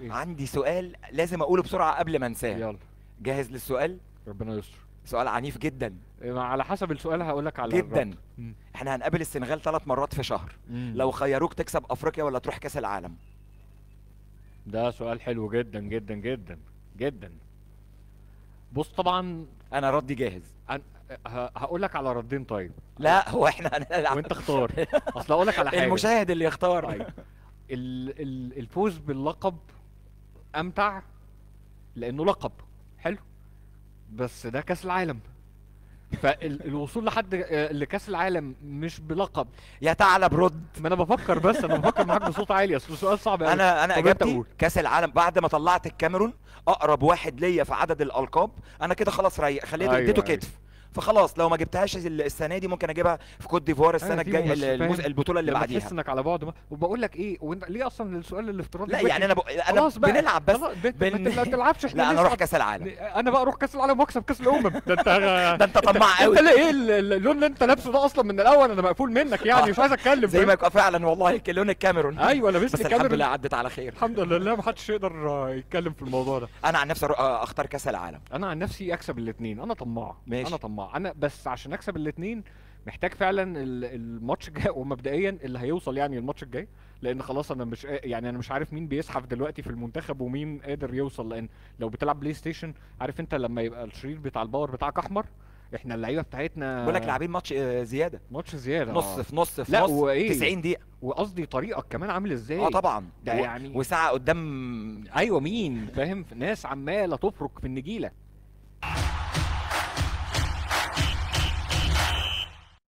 إيه؟ عندي سؤال لازم اقوله بسرعه قبل ما انساه يلا جاهز للسؤال ربنا يستر سؤال عنيف جدا إيه، على حسب السؤال هقول لك على جدا الرد. مم. احنا هنقابل السنغال ثلاث مرات في شهر مم. لو خيروك تكسب افريقيا ولا تروح كاس العالم ده سؤال حلو جدا جدا جدا جدا بص طبعا انا ردي جاهز هقول لك على ردين طيب لا هو احنا هنلعب وانت اختار اصل اقول لك على حاجه المشاهد اللي يختار طيب ال ال الفوز باللقب امتع لانه لقب حلو بس ده كاس العالم فالوصول لحد آه، لكاس العالم مش بلقب يا ثعلب رد ما انا بفكر بس انا بفكر معاك بصوت عالي اصل السؤال صعب قوي انا انا طب انت اجابتي قول. كاس العالم بعد ما طلعت الكاميرون اقرب واحد ليا في عدد الالقاب انا كده خلاص ريح خليته أيوة، اديته أيوة. كتف فخلاص لو ما جبتهاش ال- السنه دي ممكن اجيبها في كوت ديفوار السنه أيوة، دي الجايه ممثل، ال- المز... فاهم؟ البطوله اللي لما بعديها تحس انك على بعد ما وبقول لك ايه وانت ليه اصلا السؤال الافتراضي لا دلوقتي؟ يعني انا ب... انا خلاص بقى بنلعب بس خلاص، بت- بن- بت- ما تلعبش احنا لا انا اروح نصعد. كاس العالم انا بقى اروح كاس العالم واكسب كاس الامم ده انت ده انت طماع قوي انت ليه ايه ال- ال- اللون اللي انت لابسه ده اصلا من الاول انا مقفول منك يعني مش عايز اتكلم زي ما فاهم؟ يبقى فعلا والله لون الكاميرون ايوه لابس بس لي الحمد كاميرا لله عدت على خير الحمد لله ما حدش يقدر آه، يتكلم في الموضوع ده انا عن نفسي أرو- آه، اختار كاس العالم انا عن نفسي اكسب الاثنين انا طماع ماشي. انا طماع انا بس عشان اكسب الاثنين محتاج فعلا ال- الماتش الجاي ومبدئيا اللي هيوصل يعني الماتش الجاي لان خلاص انا مش يعني انا مش عارف مين بيزحف دلوقتي في المنتخب ومين قادر يوصل لان لو بتلعب بلاي ستيشن عارف انت لما يبقى الشريط بتاع الباور بتاعك احمر احنا اللعيبه بتاعتنا بقول لك لاعبين ماتش آه، زياده ماتش زياده نص آه. في نص في لا، نص وإيه؟ 90 دقيقه وقصدي طريقك كمان عامل ازاي اه طبعا ده و- يعني- وساعه قدام ايوه مين فاهم ناس عماله تفرك في النجيله